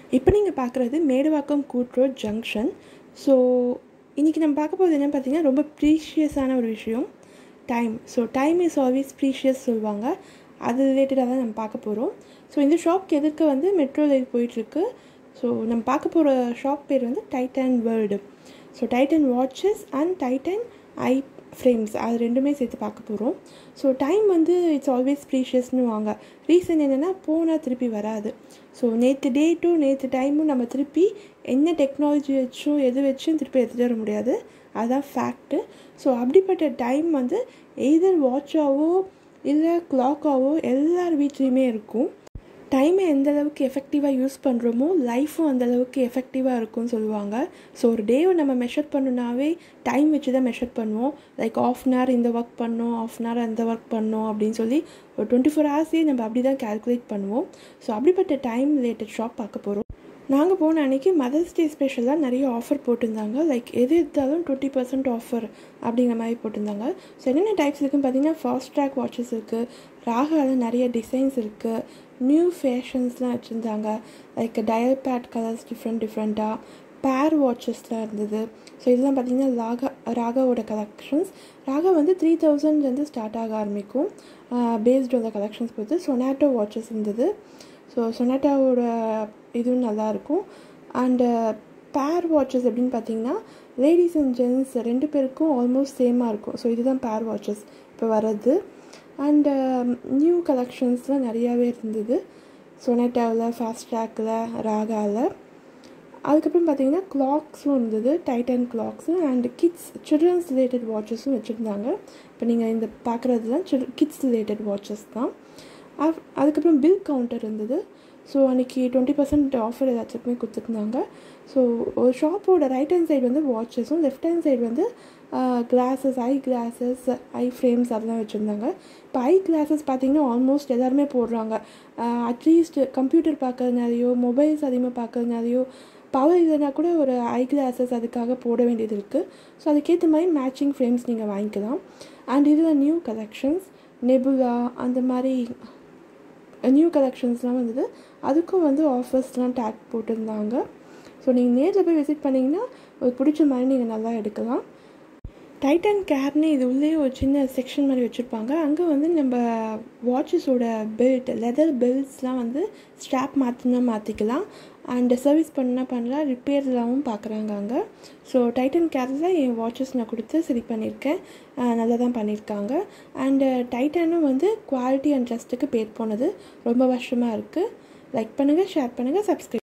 இப்போ நீங்கள் பார்க்குறது மேடுவாக்கம் கூட் ரோட் ஜங்ஷன் ஸோ இன்றைக்கி நம்ம பார்க்க போகிறது என்னன்னு பார்த்தீங்கன்னா ரொம்ப ப்ரீஷியஸான ஒரு விஷயம் time so time is always precious சொல்லுவாங்க அது ரிலேட்டடாக தான் நம்ம பார்க்க போகிறோம் ஸோ இந்த ஷாப்க்கு எதிர்க்க வந்து மெட்ரோ ரயில் போயிட்டுருக்கு ஸோ நம்ம பார்க்க போகிற ஷாப் பேர் வந்து Titan world so Titan watches and Titan eye frames அது ரெண்டுமே சேர்த்து பார்க்க போகிறோம் ஸோ டைம் வந்து இட்ஸ் ஆல்வேஸ் ப்ரீஷியஸ்னு வாங்க ரீசன் என்னென்னா போனால் திருப்பி வராது ஸோ நேற்று டேட்டும் நேற்று டைமும் நம்ம திருப்பி என்ன டெக்னாலஜி வச்சும் எது வச்சும் திருப்பி எடுத்துகிட்டு வர முடியாது அதுதான் ஃபேக்ட்டு ஸோ அப்படிப்பட்ட டைம் வந்து எய்தர் வாட்சாவோ இல்லை கிளாக்காவோ எல்லார் வீட்லேயுமே இருக்கும் டைமை எந்த அளவுக்கு எஃபெக்டிவாக யூஸ் பண்ணுறோமோ லைஃப்பும் அந்த அளவுக்கு எஃபெக்டிவாக இருக்கும்னு சொல்லுவாங்க ஸோ ஒரு டேவை நம்ம மெஷர் பண்ணுனாவே டைம் வச்சு தான் மெஷர் பண்ணுவோம் லைக் ஆஃப் அன் ஹவர் இந்த ஒர்க் பண்ணோம் ஆஃப் அன் ஹவர் அந்த ஒர்க் பண்ணோம் அப்படின்னு சொல்லி ஒரு டுவெண்ட்டி ஃபோர் ஹவர்ஸே நம்ம அப்படி தான் கேல்குலேட் பண்ணுவோம் ஸோ அப்படிப்பட்ட டைம் ரிலேட்டட் ஷாப் பார்க்க போகிறோம் நாங்கள் போன அன்றைக்கி மதர்ஸ் டே ஸ்பெஷலாக நிறைய ஆஃபர் போட்டிருந்தாங்க லைக் எது எடுத்தாலும் டுவெண்ட்டி பர்சன்ட் ஆஃபர் அப்படிங்கிற மாதிரி போட்டிருந்தாங்க ஸோ என்னென்ன டைப்ஸ் இருக்குன்னு பார்த்தீங்கன்னா ஃபாஸ்ட் ட்ராக் வாட்சஸ் இருக்குது ராகாவில் நிறைய டிசைன்ஸ் இருக்குது நியூ ஃபேஷன்ஸ்லாம் வச்சுருந்தாங்க like dial pad colours different டிஃப்ரெண்ட்டாக பேர் வாட்சஸ்லாம் இருந்தது ஸோ இதெல்லாம் பார்த்திங்கன்னா ராகா ராகாவோட கலெக்ஷன்ஸ் ராகா வந்து த்ரீ தௌசண்ட்லேருந்து ஸ்டார்ட் ஆக ஆரம்பிக்கும் பேஸ்ட் ஆன் த கலெக்ஷன்ஸ் பொறுத்து சொனாட்டோ வாட்சஸ் இருந்தது ஸோ சொனாட்டாவோட இதுவும் நல்லாயிருக்கும் அண்டு பேர் வாட்சஸ் அப்படின்னு பார்த்தீங்கன்னா லேடிஸ் அண்ட் ஜென்ட்ஸ் ரெண்டு பேருக்கும் ஆல்மோஸ்ட் சேமாக இருக்கும் ஸோ இதுதான் பேர் வாட்சஸ் இப்போ வர்றது அண்டு நியூ கலெக்ஷன்ஸ்லாம் நிறையாவே இருந்தது சொனேட்டாவில் ஃபாஸ்ட் ட்ராக்கில் ராகாவில் அதுக்கப்புறம் பார்த்தீங்கன்னா கிளாக்ஸும் இருந்தது Titan clocks and kids children's related வாட்சஸும் வச்சுருந்தாங்க இப்போ நீங்கள் இந்த பார்க்குறதுலாம் சில் கிட்ஸ் ரிலேட்டட் வாட்சஸ் தான் அதுக்கப்புறம் பில் கவுண்டர் இருந்தது ஸோ அன்றைக்கி டுவெண்ட்டி பர்சன்ட் ஆஃபர் ஏதாச்சுமே கொடுத்துருந்தாங்க ஸோ ஒரு ஷாப்போட ரைட் ஹேண்ட் சைடு வந்து வாட்சஸும் லெஃப்ட் ஹேண்ட் சைடு வந்து glasses eye glasses eye frames அதெல்லாம் வச்சுருந்தாங்க இப்போ ஐ கிளாஸஸ் பார்த்திங்கன்னா ஆல்மோஸ்ட் எல்லாருமே போடுறாங்க அட்லீஸ்ட் கம்ப்யூட்டர் பார்க்கறதுனாலையோ மொபைல்ஸ் அதிகமாக பார்க்கறதுனாலையோ பவர் இல்லைனா கூட ஒரு ஐ கிளாஸஸ் அதுக்காக போட வேண்டியது இருக்குது ஸோ அதுக்கேற்ற மாதிரி மேட்சிங் ஃப்ரேம்ஸ் நீங்கள் வாங்கிக்கலாம் அண்ட் இதில் நியூ கலெக்ஷன்ஸ் நெபுலா அந்த மாதிரி நியூ கலெக்ஷன்ஸ்லாம் வந்தது அதுக்கும் வந்து ஆஃபர்ஸ்லாம் டேக் போட்டிருந்தாங்க ஸோ நீங்கள் நேரில் போய் விசிட் பண்ணிங்கன்னா ஒரு பிடிச்ச மாதிரி நீங்கள் நல்லா எடுக்கலாம் டைட்டன் கேர்னு இது உள்ளே ஒரு சின்ன செக்ஷன் மாதிரி வச்சுருப்பாங்க அங்கே வந்து நம்ம வாட்சஸோட பெல்ட் லெதர் பெல்ட்ஸ்லாம் வந்து ஸ்ட்ராப் மாற்றினா மாற்றிக்கலாம் அண்ட் சர்வீஸ் பண்ணால் பண்ணலாம் ரிப்பேர்லாவும் பார்க்குறாங்க அங்கே ஸோ டைட்டன் கேரில் என் வாட்சஸ் நான் கொடுத்து சரி பண்ணியிருக்கேன் நல்லா தான் பண்ணியிருக்காங்க அண்டு டைட்டனும் வந்து குவாலிட்டி அண்ட் ட்ரஸ்ட்டுக்கு பேர் போனது ரொம்ப வருஷமாக இருக்குது லைக் பண்ணுங்கள் ஷேர் பண்ணுங்கள் சப்ஸ்கிரைப்